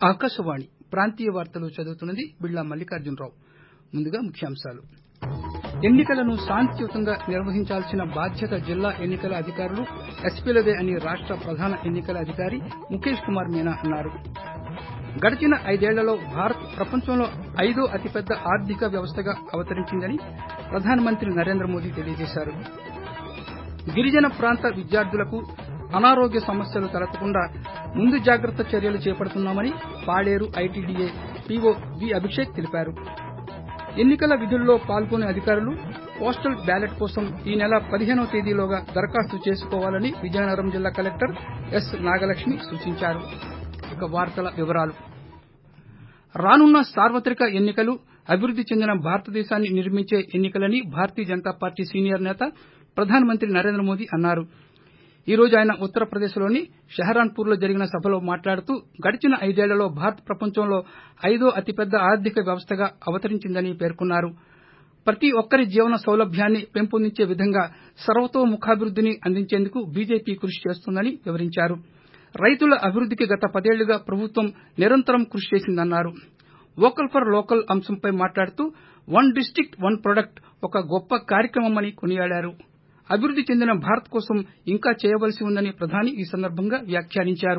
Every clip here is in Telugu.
ఆకాశవాణి ప్రాంతీయ వార్తలు చదువుతున్నది బిళ్లా మల్లికార్జునరావు ముందుగా ముఖ్యాంశాలు ఎన్నికలను శాంతియుతంగా నిర్వహించాల్సిన బాధ్యత జిల్లా ఎన్నికల అధికారులు ఎస్పీలదే అని రాష్ట ప్రధాన ఎన్నికల అధికారి ముఖేష్ కుమార్ మీనా అన్నారు గడిచిన ఐదేళ్లలో భారత్ ప్రపంచంలో ఐదో అతిపెద్ద ఆర్థిక వ్యవస్థగా అవతరించిందని ప్రధానమంత్రి నరేంద్ర మోదీ తెలియజేశారు గిరిజన ప్రాంత విద్యార్థులకు అనారోగ్య సమస్యలు తలెత్తకుండా ముందు జాగ్రత్త చర్యలు చేపడుతున్నామని Paderu ITDA PO V Abhishek తెలిపారు ఎన్నికల విధుల్లో పాల్గొనే అధికారులు పోస్టల్ బ్యాలెట్ కోసం ఈ నెల పదిహేనవ తేదీలోగా దరఖాస్తు చేసుకోవాలని విజయనగరం జిల్లా కలెక్టర్ ఎస్ నాగలక్ష్మి సూచించారు ఇక వార్తల వివరాలు రానున్న సార్వత్రిక ఎన్నికలు అభివృద్ది చెందిన భారతదేశాన్ని నిర్మించే ఎన్నికలని భారతీయ జనతా పార్టీ సీనియర్ నేత ప్రధానమంత్రి నరేంద్ర మోదీ అన్నారు ఈ రోజు ఆయన ఉత్తరప్రదేశ్లోని షెహరాన్పూర్లో జరిగిన సభలో మాట్లాడుతూ గడిచిన ఐదేళ్లలో భారత్ ప్రపంచంలో ఐదో అతిపెద్ద ఆర్థిక వ్యవస్థగా అవతరించిందని పేర్కొన్నారు ప్రతి ఒక్కరి జీవన సౌలభ్యాన్ని పెంపొందించే విధంగా సర్వతోముఖాభివృద్దిని అందించేందుకు బీజేపీ కృషి చేస్తోందని వివరించారు రైతుల అభివృద్దికి గత పదేళ్లుగా ప్రభుత్వం నిరంతరం కృషి చేసిందన్నారు వోకల్ ఫర్ లోకల్ అంశంపై మాట్లాడుతూ వన్ డిస్టిక్ట్ వన్ ప్రొడక్ట్ ఒక గొప్ప కార్యక్రమమని కొనియాడారు అభివృద్ది చెందిన భారత్ కోసం ఇంకా చేయవలసి ఉందని ప్రధాని ఈ సందర్భంగా వ్యాఖ్యానించారు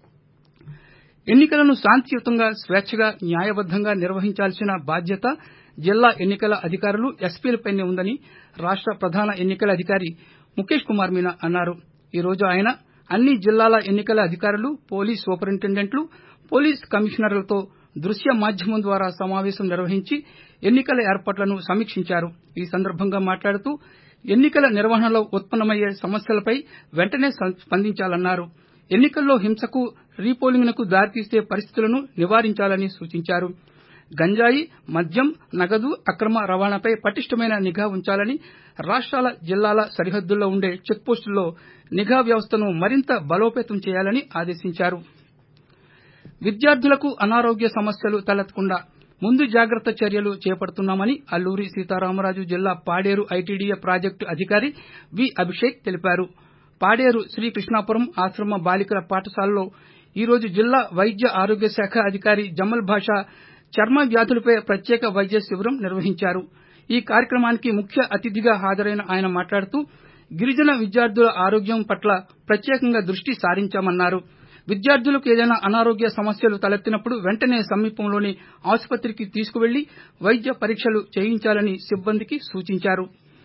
ఎన్నికలను శాంతియుతంగా స్వేచ్చగా న్యాయబద్దంగా నిర్వహించాల్సిన బాధ్యత జిల్లా ఎన్నికల అధికారులు ఎస్పీలపైనే ఉందని రాష్ట ప్రధాన ఎన్నికల అధికారి ముఖేష్ కుమార్ మీనా అన్నారు ఈ రోజు ఆయన అన్ని జిల్లాల ఎన్నికల అధికారులు పోలీస్ సూపరింటెండెంట్లు పోలీస్ కమిషనర్లతో దృశ్య మాధ్యమం ద్వారా సమావేశం నిర్వహించి ఎన్నికల ఏర్పాట్లను సమీక్షించారు ఈ సందర్భంగా మాట్లాడుతూ ఎన్నికల నిర్వహణలో ఉత్పన్నమయ్యే సమస్యలపై వెంటనే స్పందించాలన్నారు ఎన్నికల్లో హింసకు రీపోలింగ్నకు దారితీసే పరిస్థితులను నివారించాలని సూచించారు గంజాయి మద్యం నగదు అక్రమ రవాణాపై పటిష్టమైన నిఘా ఉంచాలని రాష్టాల జిల్లాల సరిహద్దుల్లో ఉండే చెక్పోస్టుల్లో నిఘా వ్యవస్థను మరింత బలోపేతం చేయాలని ఆదేశించారు విద్యార్థులకు అనారోగ్య సమస్యలు తలెత్తకుండా ముందు జాగ్రత్త చర్యలు చేపడుతున్నామని అల్లూరి సీతారామరాజు జిల్లా పాడేరు ఐటీడీఏ ప్రాజెక్టు అధికారి వి అభిషేక్ తెలిపారు పాడేరు శ్రీకృష్ణాపురం ఆశ్రమ బాలికల పాఠశాలలో ఈ రోజు జిల్లా వైద్య ఆరోగ్య శాఖ అధికారి జమల్ భాషా చర్మ వ్యాధులపై ప్రత్యేక వైద్య శిబిరం నిర్వహించారు ఈ కార్యక్రమానికి ముఖ్య అతిథిగా హాజరైన ఆయన మాట్లాడుతూ గిరిజన విద్యార్థుల ఆరోగ్యం పట్ల ప్రత్యేకంగా దృష్టి సారించామన్నారు విద్యార్థులకు ఏదైనా అనారోగ్య సమస్యలు తలెత్తినప్పుడు వెంటనే సమీపంలోని ఆసుపత్రికి తీసుకువెళ్లి వైద్య పరీక్షలు చేయించాలని సిబ్బందికి సూచించారు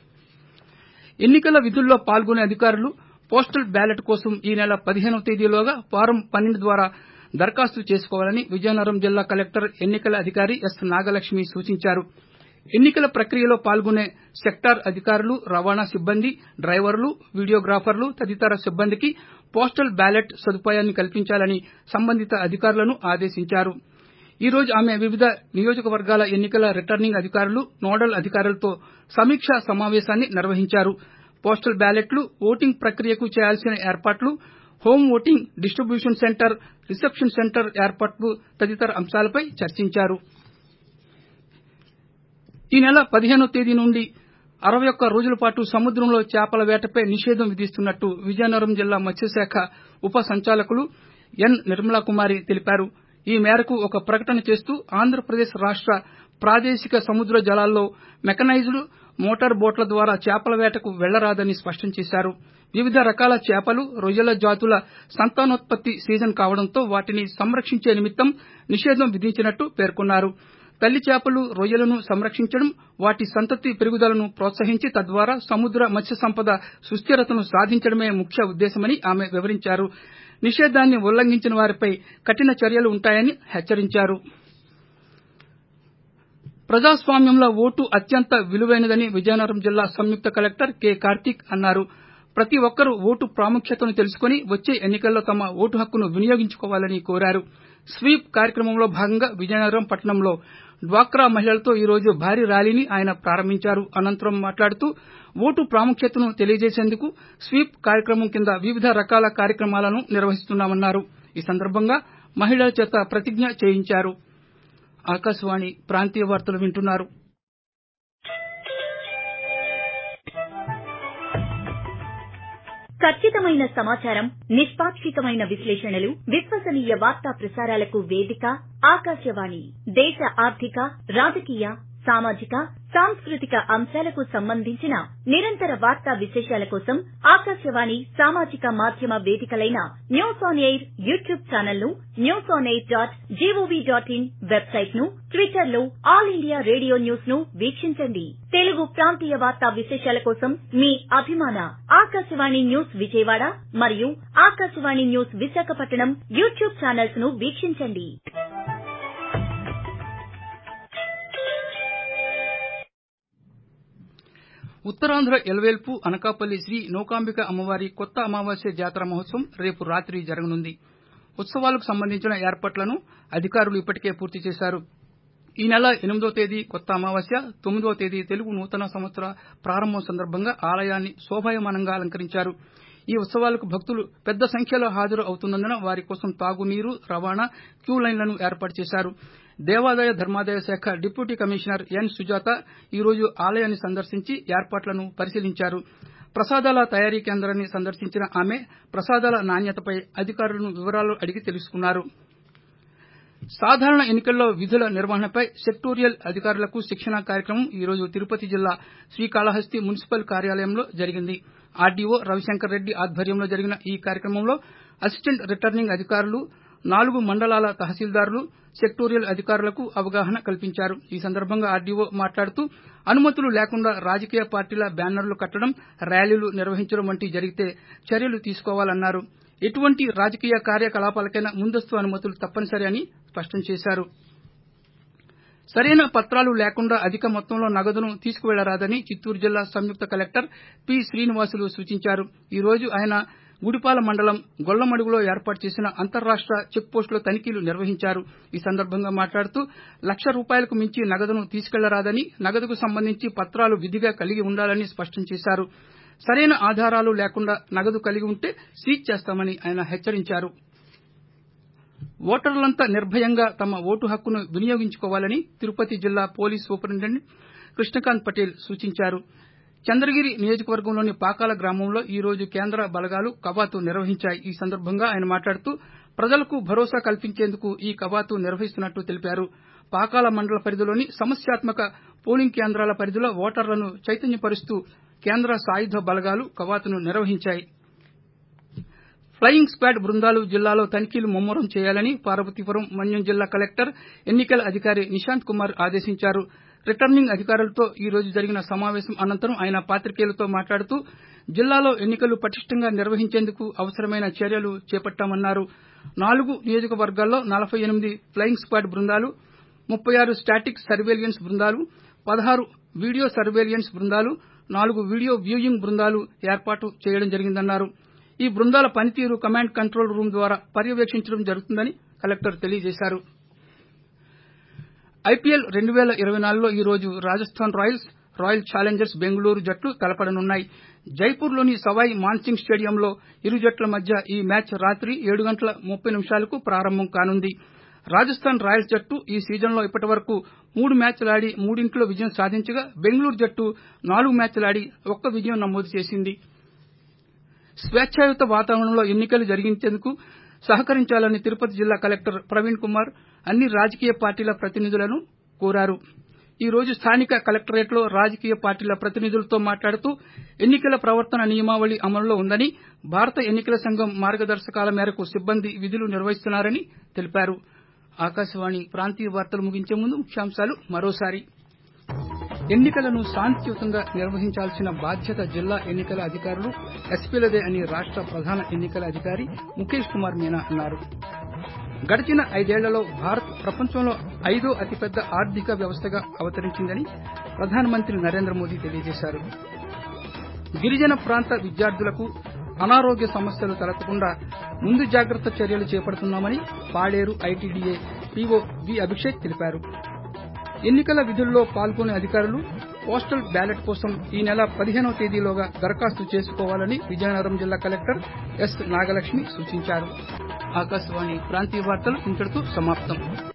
ఎన్నికల విధుల్లో పాల్గొనే అధికారులు పోస్టల్ బ్యాలెట్ కోసం ఈ నెల పదిహేనవ తేదీలోగా ఫారం పన్నెండు ద్వారా దరఖాస్తు చేసుకోవాలని విజయనగరం జిల్లా కలెక్టర్ ఎన్నికల అధికారి ఎస్ నాగలక్ష్మి సూచించారు ఎన్నికల ప్రక్రియలో పాల్గొనే సెక్టార్ అధికారులు రవాణా సిబ్బంది డ్రైవర్లు వీడియోగ్రాఫర్లు తదితర సిబ్బందికి పోస్టల్ బ్యాలెట్ సదుపాయాన్ని కల్పించాలని సంబంధిత అధికారులను ఆదేశించారు ఈ రోజు ఆమె వివిధ నియోజకవర్గాల ఎన్నికల రిటర్నింగ్ అధికారులు నోడల్ అధికారులతో సమీక్షా సమావేశాన్ని నిర్వహించారు పోస్టల్ బ్యాలెట్లు ఓటింగ్ ప్రక్రియకు చేయాల్సిన ఏర్పాట్లు home voting distribution centre reception centre ఏర్పాట్లు తదితర అంశాలపై చర్చించారు ఈ నెల పదిహేనవ తేదీ నుండి అరవై ఒక్క రోజుల పాటు సముద్రంలో చేపల వేటపై నిషేధం విధిస్తున్నట్టు విజయనగరం జిల్లా మత్స్యశాఖ ఉప సంచాలకులు ఎన్ నిర్మలాకుమారి తెలిపారు ఈ మేరకు ఒక ప్రకటన చేస్తూ ఆంధ్రప్రదేశ్ రాష్ట ప్రాదేశిక సముద్ర జలాల్లో మెకనైజ్డ్ మోటార్ బోట్ల ద్వారా చేపల వేటకు వెళ్లరాదని స్పష్టం చేశారు వివిధ రకాల చేపలు రొయ్యల జాతుల సంతానోత్పత్తి సీజన్ కావడంతో వాటిని సంరక్షించే నిమిత్తం నిషేధం విధించినట్టు పేర్కొన్నారు తల్లి చేపలు రొయ్యలను సంరక్షించడం వాటి సంతతి పెరుగుదలను ప్రోత్సహించి తద్వారా సముద్ర మత్స్య సంపద సుస్దిరతను సాధించడమే ముఖ్య ఉద్దేశమని ఆమె వివరించారు నిషేధాన్ని ఉల్లంఘించిన వారిపై కఠిన చర్యలు ఉంటాయని హెచ్చరించారు ప్రజాస్వామ్యంలో ఓటు అత్యంత విలువైనదని విజయనగరం జిల్లా సంయుక్త కలెక్టర్ కె కార్తీక్ అన్నారు ప్రతి ఒక్కరూ ఓటు ప్రాముఖ్యతను తెలుసుకుని వచ్చే ఎన్నికల్లో తమ ఓటు హక్కును వినియోగించుకోవాలని కోరారు స్వీప్ కార్యక్రమంలో భాగంగా విజయనగరం పట్టణంలో డ్వాక్రా మహిళలతో ఈ రోజు భారీ ర్యాలీని ఆయన ప్రారంభించారు అనంతరం మాట్లాడుతూ ఓటు ప్రాముఖ్యతను తెలియజేసేందుకు స్వీప్ కార్యక్రమం కింద వివిధ రకాల కార్యక్రమాలను నిర్వహిస్తున్నామన్నారు ఈ సందర్భంగా మహిళల చేత ప్రతిజ్ఞ చేయించారు ఆకాశవాణి ప్రాంతీయ వార్తలు వింటున్నారు ఖచ్చితమైన సమాచారం నిష్పాక్షికమైన విశ్లేషణలు విశ్వసనీయ వార్తా ప్రసారాలకు వేదిక ఆకాశవాణి దేశ ఆర్థిక రాజకీయ సామాజిక సాంస్కృతిక అంశాలకు సంబంధించిన నిరంతర వార్తా విశేషాల కోసం ఆకాశవాణి సామాజిక మాధ్యమ వేదికలైన news on air YouTube channel ను news on air dot G O V dot in website ను ట్విట్టర్ లో ఆల్ ఇండియా రేడియో న్యూస్ ను వీక్షించండి తెలుగు ప్రాంతీయ వార్తా విశేషాల కోసం మీ అభిమాన ఆకాశవాణి న్యూస్ విజయవాడ మరియు Akashvani news Visakhapatnam YouTube channels ను వీక్షించండి ఉత్తరాంధ్ర ఎల్వేల్పు అనకాపల్లి శ్రీ నౌకాంబిక అమ్మవారి కొత్త అమావాస్య జాతర మహోత్సవం రేపు రాత్రి జరగనుంది ఉత్సవాలకు సంబంధించిన ఏర్పాట్లను అధికారులు ఇప్పటికే పూర్తి చేశారు ఈ నెల ఎనిమిదో తేదీ కొత్త అమావాస్య తొమ్మిదో తేదీ తెలుగు నూతన సంవత్సర ప్రారంభం సందర్భంగా ఆలయాన్ని శోభాయమానంగా అలంకరించారు ఈ ఉత్సవాలకు భక్తులు పెద్ద సంఖ్యలో హాజరు అవుతున్నందున వారి కోసం తాగునీరు రవాణా క్యూ లైన్లను ఏర్పాటు చేశారు దేవాదాయ ధర్మాదాయ శాఖ డిప్యూటీ కమిషనర్ ఎన్ సుజాత ఈ రోజు ఆలయాన్ని సందర్శించి ఏర్పాట్లను పరిశీలించారు ప్రసాదాల తయారీ కేంద్రాన్ని సందర్శించిన ఆమె ప్రసాదాల నాణ్యతపై అధికారులను వివరాలు అడిగి తెలుసుకున్నారు సాధారణ ఎన్నికల్లో విధుల నిర్వహణపై సెక్టోరియల్ అధికారులకు శిక్షణా కార్యక్రమం ఈ రోజు తిరుపతి జిల్లా శ్రీకాళహస్తి మున్సిపల్ కార్యాలయంలో జరిగింది ఆర్డీఓ రవిశంకర్ రెడ్డి ఆధ్వర్యంలో జరిగిన ఈ కార్యక్రమంలో అసిస్టెంట్ రిటర్నింగ్ అధికారులు నాలుగు మండలాల తహసీల్దారులు సెక్టోరియల్ అధికారులకు అవగాహన కల్పించారు ఈ సందర్భంగా ఆర్డీఓ మాట్లాడుతూ అనుమతులు లేకుండా రాజకీయ పార్టీల బ్యానర్లు కట్టడం ర్యాలీలు నిర్వహించడం వంటివి జరిగితే చర్యలు తీసుకోవాలన్నారు ఎటువంటి రాజకీయ కార్యకలాపాలకైనా ముందస్తు అనుమతులు తప్పనిసరి అని స్పష్టం చేశారు సరైన పత్రాలు లేకుండా అధిక మొత్తంలో నగదును తీసుకువెళ్లరాదని చిత్తూరు జిల్లా సంయుక్త కలెక్టర్ పి శ్రీనివాసులు సూచించారు ఈ రోజు ఆయన గుడిపాల మండలం గొల్లమడుగులో ఏర్పాటు చేసిన అంతర్రాష్ట చెక్పోస్టులో తనిఖీలు నిర్వహించారు ఈ సందర్భంగా మాట్లాడుతూ లక్ష రూపాయలకు మించి నగదును తీసుకెళ్లరాదని నగదుకు సంబంధించి పత్రాలు విధిగా కలిగి ఉండాలని స్పష్టం చేశారు సరైన ఆధారాలు లేకుండా నగదు కలిగి ఉంటే సీజ్ చేస్తామని ఆయన హెచ్చరించారు ఓటర్లంతా నిర్భయంగా తమ ఓటు హక్కును వినియోగించుకోవాలని తిరుపతి జిల్లా పోలీస్ సూపరింటెండెంట్ కృష్ణకాంత్ పటేల్ సూచించారు చంద్రగిరి నియోజకవర్గంలోని పాకాల గ్రామంలో ఈ రోజు కేంద్ర బలగాలు కవాతు నిర్వహించాయి ఈ సందర్భంగా ఆయన మాట్లాడుతూ ప్రజలకు భరోసా కల్పించేందుకు ఈ కవాతు నిర్వహిస్తున్నట్టు తెలిపారు పాకాల మండల పరిధిలోని సమస్యాత్మక పోలింగ్ కేంద్రాల పరిధిలో ఓటర్లను చైతన్యపరుస్తూ కేంద్ర సాయుధ బలగాలు కవాతును నిర్వహించాయి ఫ్లయింగ్ స్క్వాడ్ బృందాలు జిల్లాలో తనిఖీలు ముమ్మరం చేయాలని పార్వతీపురం మన్యం జిల్లా కలెక్టర్ ఎన్నికల అధికారి నిశాంత్ కుమార్ ఆదేశించారు రిటర్నింగ్ అధికారులతో ఈ రోజు జరిగిన సమావేశం అనంతరం ఆయన పాత్రికేయులతో మాట్లాడుతూ జిల్లాలో ఎన్నికలు పటిష్టంగా నిర్వహించేందుకు అవసరమైన చర్యలు చేపట్టామన్నారు నాలుగు నియోజకవర్గాల్లో నలభై ఎనిమిది ఫ్లయింగ్ స్క్వాడ్ బృందాలు ముప్పై ఆరు స్టాటిక్ సర్వేలియన్స్ బృందాలు పదహారు వీడియో సర్వేలియన్స్ బృందాలు నాలుగు వీడియో వ్యూయింగ్ బృందాలు ఏర్పాటు చేయడం జరిగిందన్నారు ఈ బృందాల పనితీరు కమాండ్ కంట్రోల్ రూమ్ ద్వారా పర్యవేక్షించడం జరుగుతుందని కలెక్టర్ తెలియజేశారు ఐపీఎల్ రెండు పేల ఇరవై నాలుగులో ఈ రోజు Rajasthan Royals Royal Challengers Bengaluru జట్లు తలపడనున్నాయి జైపూర్లోని సవాయ్ మాన్సింగ్ స్టేడియంలో ఇరు జట్ల మధ్య ఈ మ్యాచ్ రాత్రి ఏడు గంటల ముప్పై నిమిషాలకు ప్రారంభం కానుంది రాజస్థాన్ రాయల్స్ జట్టు ఈ సీజన్లో ఇప్పటివరకు మూడు మ్యాచ్లాడి మూడింట్లో విజయం సాధించగా బెంగళూరు జట్టు నాలుగు మ్యాచ్లాడి ఒక్క విజయం నమోదు చేసింది స్వేచ్ఛాయుత వాతావరణంలో ఎన్నికలు జరిగించేందుకు సహకరించాలని తిరుపతి జిల్లా కలెక్టర్ ప్రవీణ్ కుమార్ అన్ని రాజకీయ పార్టీల ప్రతినిధులను కోరారు ఈ రోజు స్థానిక కలెక్టరేట్లో రాజకీయ పార్టీల ప్రతినిధులతో మాట్లాడుతూ ఎన్నికల ప్రవర్తన నియమావళి అమలులో ఉందని భారత ఎన్నికల సంఘం మార్గదర్శకాల మేరకు సిబ్బంది విధులు నిర్వహిస్తున్నారని తెలిపారు ఆకాశవాణి ప్రాంతీయ వార్తలు ముగించే ముందు ముఖ్యాంశాలు మరోసారి ఎన్నికలను శాంతియుతంగా నిర్వహించాల్సిన బాధ్యత జిల్లా ఎన్నికల అధికారులు ఎస్పీలదే అని రాష్ట ప్రధాన ఎన్నికల అధికారి ముఖేష్ కుమార్ మీనా అన్నారు గడిచిన ఐదేళ్లలో భారత్ ప్రపంచంలో ఐదో అతిపెద్ద ఆర్థిక వ్యవస్థగా అవతరించిందని ప్రధానమంత్రి నరేంద్ర మోదీ తెలియజేశారు గిరిజన ప్రాంత విద్యార్థులకు అనారోగ్య సమస్యలు తలెత్తకుండా ముందు జాగ్రత్త చర్యలు చేపడుతున్నామని Paderu ITDA PO V Abhishek తెలిపారు ఎన్నికల విధుల్లో పాల్గొనే అధికారులు పోస్టల్ బ్యాలెట్ కోసం ఈ నెల పదిహేనవ తేదీలోగా దరఖాస్తు చేసుకోవాలని విజయనగరం జిల్లా కలెక్టర్ ఎస్ నాగలక్ష్మి సూచించారు ఆకాశవాణి ప్రాంతీయ వార్తలు ఇంతటితో సమాప్తం